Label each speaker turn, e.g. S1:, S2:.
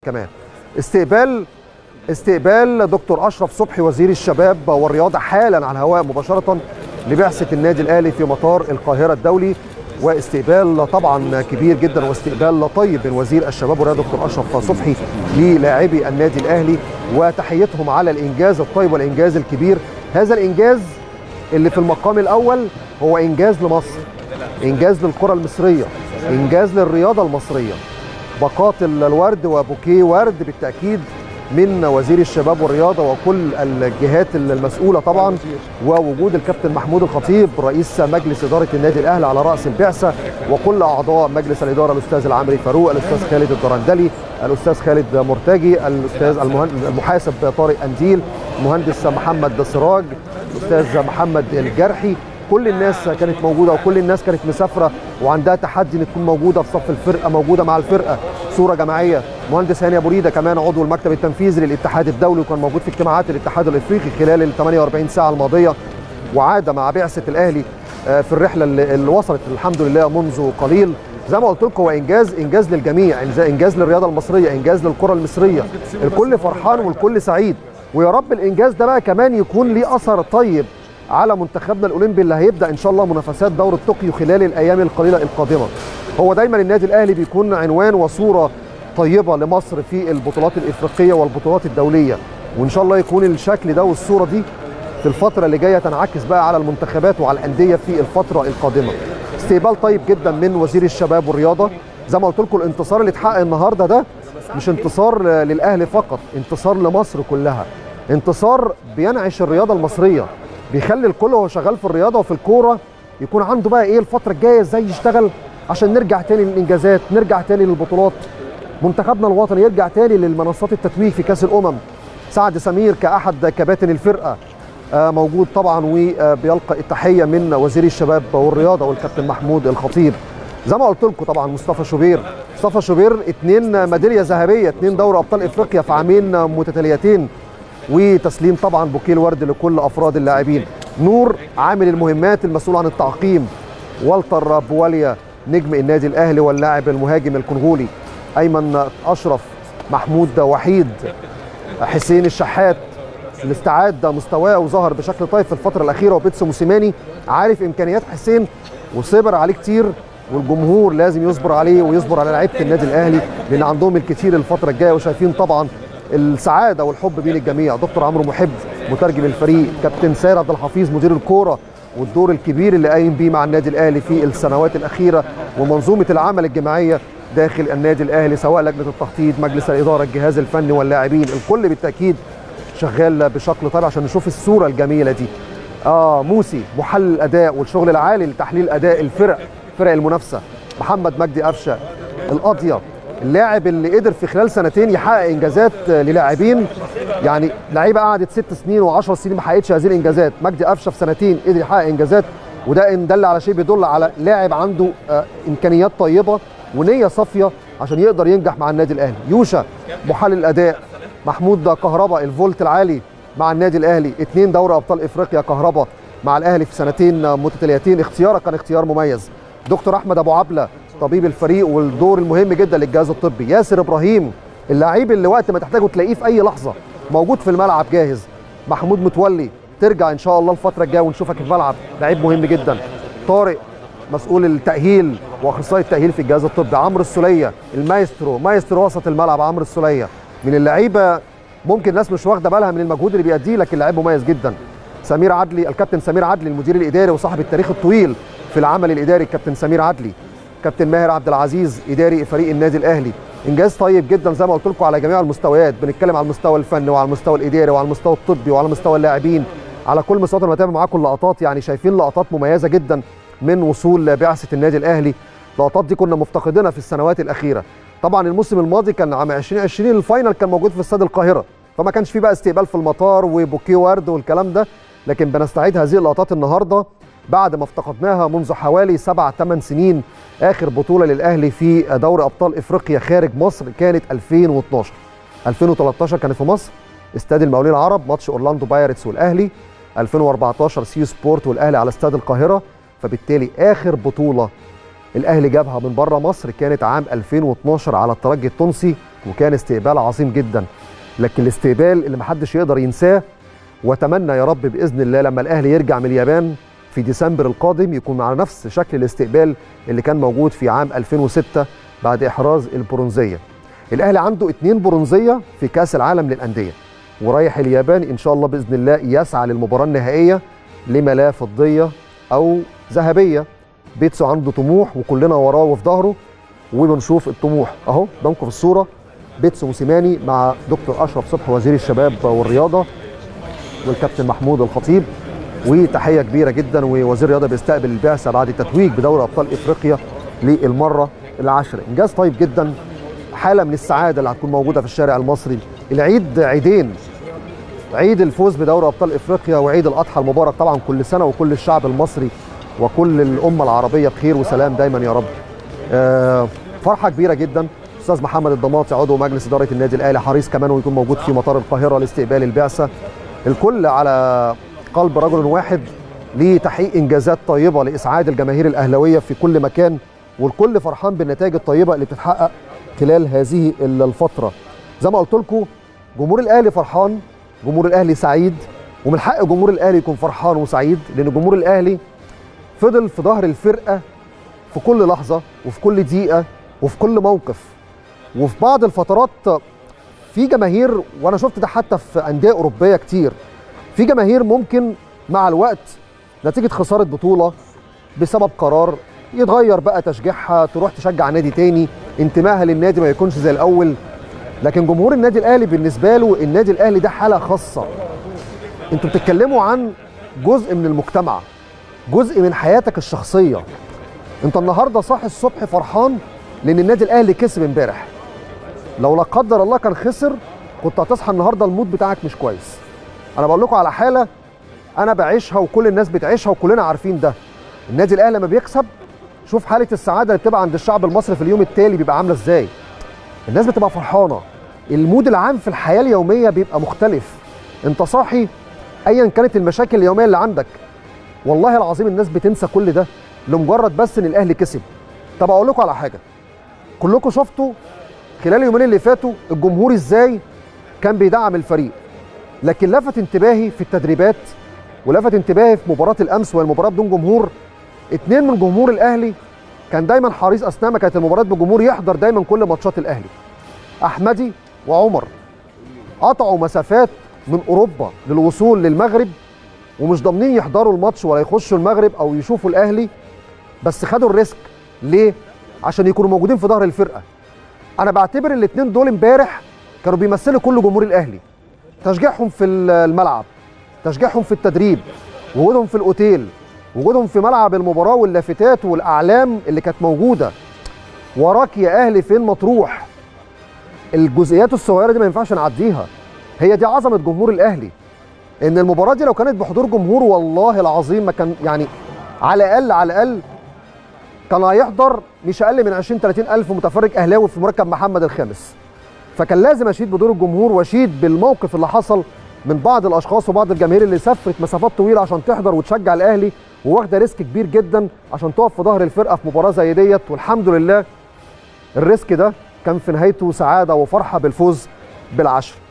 S1: كمان استقبال استقبال دكتور اشرف صبحي وزير الشباب والرياضه حالا على الهواء مباشره لبعثه النادي الاهلي في مطار القاهره الدولي واستقبال طبعا كبير جدا واستقبال طيب من وزير الشباب والرياضه دكتور اشرف صبحي للاعبي النادي الاهلي وتحيتهم على الانجاز الطيب والانجاز الكبير هذا الانجاز اللي في المقام الاول هو انجاز لمصر انجاز للكره المصريه انجاز للرياضه المصريه باقات الورد وبوكيه ورد بالتاكيد من وزير الشباب والرياضه وكل الجهات المسؤوله طبعا ووجود الكابتن محمود الخطيب رئيس مجلس اداره النادي الاهلي على راس البعثه وكل اعضاء مجلس الاداره الاستاذ العمري فاروق الاستاذ خالد الدرندلي الاستاذ خالد مرتجي الاستاذ المحاسب طارق انديل المهندس محمد سراج الاستاذ محمد الجرحي كل الناس كانت موجوده وكل الناس كانت مسافره وعندها تحدي ان تكون موجوده في صف الفرقه موجوده مع الفرقه صوره جماعيه مهندس هاني ابو ريده كمان عضو المكتب التنفيذي للاتحاد الدولي وكان موجود في اجتماعات الاتحاد الافريقي خلال ال 48 ساعه الماضيه وعاد مع بعثه الاهلي في الرحله اللي وصلت الحمد لله منذ قليل زي ما قلت لكم هو انجاز انجاز للجميع انجاز للرياضه المصريه انجاز للكره المصريه الكل فرحان والكل سعيد ويا رب الانجاز ده بقى كمان يكون ليه اثر طيب على منتخبنا الاولمبي اللي هيبدا ان شاء الله منافسات دوره طوكيو خلال الايام القليله القادمه. هو دايما النادي الاهلي بيكون عنوان وصوره طيبه لمصر في البطولات الافريقيه والبطولات الدوليه وان شاء الله يكون الشكل ده والصوره دي في الفتره اللي جايه تنعكس بقى على المنتخبات وعلى الانديه في الفتره القادمه. استقبال طيب جدا من وزير الشباب والرياضه زي ما قلت لكم الانتصار اللي اتحقق النهارده ده مش انتصار للاهلي فقط، انتصار لمصر كلها. انتصار بينعش الرياضه المصريه بيخلي الكل وهو شغال في الرياضه وفي الكوره يكون عنده بقى ايه الفتره الجايه ازاي يشتغل عشان نرجع تاني للانجازات نرجع تاني للبطولات منتخبنا الوطني يرجع تاني للمنصات التتويج في كاس الامم سعد سمير كاحد كباتن الفرقه موجود طبعا وبيلقى التحيه من وزير الشباب والرياضه والكابتن محمود الخطيب زي ما قلت لكم طبعا مصطفى شوبير مصطفى شوبير اثنين ميداليه ذهبيه اثنين دوري ابطال افريقيا في عامين متتاليتين وتسليم طبعا بوكيه الورد لكل افراد اللاعبين نور عامل المهمات المسؤول عن التعقيم والتر بواليا نجم النادي الاهلي واللاعب المهاجم الكونغولي ايمن اشرف محمود وحيد حسين الشحات اللي استعاد مستواه وظهر بشكل طيب في الفتره الاخيره وبيتسو موسيماني عارف امكانيات حسين وصبر عليه كتير والجمهور لازم يصبر عليه ويصبر على لعيبه النادي الاهلي لان عندهم الكتير الفتره الجايه وشايفين طبعا السعاده والحب بين الجميع دكتور عمرو محب مترجم الفريق كابتن سير عبد الحفيظ مدير الكوره والدور الكبير اللي قايم بيه مع النادي الاهلي في السنوات الاخيره ومنظومه العمل الجماعيه داخل النادي الاهلي سواء لجنه التخطيط مجلس الاداره الجهاز الفني واللاعبين الكل بالتاكيد شغال بشكل طيب عشان نشوف الصوره الجميله دي اه موسي محلل الاداء والشغل العالي لتحليل اداء الفرق فرق المنافسه محمد مجدي قفشه القاضيه اللاعب اللي قدر في خلال سنتين يحقق انجازات للاعبين يعني لعيبه قعدت ست سنين و10 سنين ما حققتش هذه الانجازات مجدي قفشه في سنتين قدر يحقق انجازات وده ان دل على شيء بيدل على لاعب عنده آه امكانيات طيبه ونيه صافيه عشان يقدر ينجح مع النادي الاهلي يوشا محلل الاداء محمود كهربا الفولت العالي مع النادي الاهلي اثنين دوري ابطال افريقيا كهربا مع الاهلي في سنتين متتاليتين اختيارك كان اختيار مميز دكتور احمد ابو عبله طبيب الفريق والدور المهم جدا للجهاز الطبي ياسر ابراهيم اللعيب اللي وقت ما تحتاجه تلاقيه في اي لحظه موجود في الملعب جاهز محمود متولي ترجع ان شاء الله الفتره الجايه ونشوفك في الملعب لعيب مهم جدا طارق مسؤول التاهيل واخصائي التاهيل في الجهاز الطبي عمرو السوليه المايسترو مايسترو وسط الملعب عمرو السوليه من اللعيبه ممكن الناس مش واخده بالها من المجهود اللي بيأديه لكن لعيب مميز جدا سمير عدلي الكابتن سمير عدلي المدير الاداري وصاحب التاريخ الطويل في العمل الاداري الكابتن سمير عدلي كابتن ماهر عبد العزيز اداري فريق النادي الاهلي انجاز طيب جدا زي ما قلت لكم على جميع المستويات بنتكلم على المستوى الفني وعلى المستوى الاداري وعلى المستوى الطبي وعلى مستوى اللاعبين على كل مستوى انا بتابع معاكم لقطات يعني شايفين لقطات مميزه جدا من وصول بعثه النادي الاهلي اللقطات دي كنا مفتقدينها في السنوات الاخيره طبعا الموسم الماضي كان عام 2020 الفاينل كان موجود في استاد القاهره فما كانش فيه بقى استقبال في المطار وبوكيه ورد والكلام ده لكن بنستعيد هذه اللقطات النهارده بعد ما افتقدناها منذ حوالي سبع ثمان سنين اخر بطوله للاهلي في دوري ابطال افريقيا خارج مصر كانت 2012 2013 كانت في مصر استاد المقاولين العرب ماتش اورلاندو بايرتس والاهلي 2014 سيو سبورت والاهلي على استاد القاهره فبالتالي اخر بطوله الاهلي جابها من بره مصر كانت عام 2012 على الترجي التونسي وكان استقبال عظيم جدا لكن الاستقبال اللي محدش يقدر ينساه واتمنى يا رب باذن الله لما الاهلي يرجع من اليابان في ديسمبر القادم يكون على نفس شكل الاستقبال اللي كان موجود في عام 2006 بعد احراز البرونزيه. الاهلي عنده اتنين برونزيه في كاس العالم للانديه ورايح اليابان ان شاء الله باذن الله يسعى للمباراه النهائيه لما لا فضيه او ذهبيه. بيتسو عنده طموح وكلنا وراه وفي ظهره وبنشوف الطموح اهو قدامكم في الصوره بيتسو موسيماني مع دكتور اشرف صبحي وزير الشباب والرياضه والكابتن محمود الخطيب وتحيه كبيره جدا ووزير الرياضه بيستقبل البعثه بعد التتويج بدوري ابطال افريقيا للمره العاشره انجاز طيب جدا حاله من السعاده اللي هتكون موجوده في الشارع المصري العيد عيدين عيد الفوز بدوري ابطال افريقيا وعيد الاضحى المبارك طبعا كل سنه وكل الشعب المصري وكل الامه العربيه بخير وسلام دايما يا رب آه فرحه كبيره جدا استاذ محمد الضماطي عضو مجلس اداره النادي الاهلي حريص كمان ويكون موجود في مطار القاهره لاستقبال البعثه الكل على قلب رجل واحد لتحقيق انجازات طيبه لاسعاد الجماهير الاهلاويه في كل مكان والكل فرحان بالنتائج الطيبه اللي بتتحقق خلال هذه الفتره زي ما قلت لكم جمهور الاهلي فرحان جمهور الاهلي سعيد ومن حق جمهور الاهلي يكون فرحان وسعيد لان جمهور الاهلي فضل في ظهر الفرقه في كل لحظه وفي كل دقيقه وفي كل موقف وفي بعض الفترات في جماهير وانا شفت ده حتى في انديه اوروبيه كتير في جماهير ممكن مع الوقت نتيجه خساره بطوله بسبب قرار يتغير بقى تشجيعها تروح تشجع نادي تاني انتمائها للنادي ما يكونش زي الاول لكن جمهور النادي الاهلي بالنسبه له النادي الاهلي ده حاله خاصه انتوا بتتكلموا عن جزء من المجتمع جزء من حياتك الشخصيه انت النهارده صاحي الصبح فرحان لان النادي الاهلي كسب امبارح لو لا قدر الله كان خسر كنت هتصحى النهارده المود بتاعك مش كويس انا بقول لكم على حاله انا بعيشها وكل الناس بتعيشها وكلنا عارفين ده النادي الاهلي لما بيكسب شوف حاله السعاده اللي بتبقى عند الشعب المصري في اليوم التالي بيبقى عامله ازاي الناس بتبقى فرحانه المود العام في الحياه اليوميه بيبقى مختلف انت صاحي ايا كانت المشاكل اليوميه اللي عندك والله العظيم الناس بتنسى كل ده لمجرد بس ان الاهلي كسب طب اقول لكم على حاجه كلكم شفتوا خلال اليومين اللي فاتوا الجمهور ازاي كان بيدعم الفريق لكن لفت انتباهي في التدريبات ولفت انتباهي في مباراه الامس والمباراه بدون جمهور اتنين من جمهور الاهلي كان دايما حريص اثناء ما كانت المباراه بجمهور يحضر دايما كل ماتشات الاهلي احمدي وعمر قطعوا مسافات من اوروبا للوصول للمغرب ومش ضامنين يحضروا الماتش ولا يخشوا المغرب او يشوفوا الاهلي بس خدوا الريسك ليه عشان يكونوا موجودين في ظهر الفرقه انا بعتبر الاثنين دول امبارح كانوا بيمثلوا كل جمهور الاهلي تشجيعهم في الملعب تشجيعهم في التدريب وجودهم في الاوتيل وجودهم في ملعب المباراه واللافتات والاعلام اللي كانت موجوده وراك يا اهلي فين مطروح الجزئيات الصغيره دي ما ينفعش نعديها هي دي عظمه جمهور الاهلي ان المباراه دي لو كانت بحضور جمهور والله العظيم ما كان يعني على الاقل على الاقل كان هيحضر مش اقل من 20 30 الف متفرج اهلاوي في مركب محمد الخامس فكان لازم اشيد بدور الجمهور واشيد بالموقف اللي حصل من بعض الاشخاص وبعض الجماهير اللي سافرت مسافات طويله عشان تحضر وتشجع الاهلي وواخده ريسك كبير جدا عشان تقف في ظهر الفرقه في مباراه زي ديت والحمد لله الريسك ده كان في نهايته سعاده وفرحه بالفوز بالعشر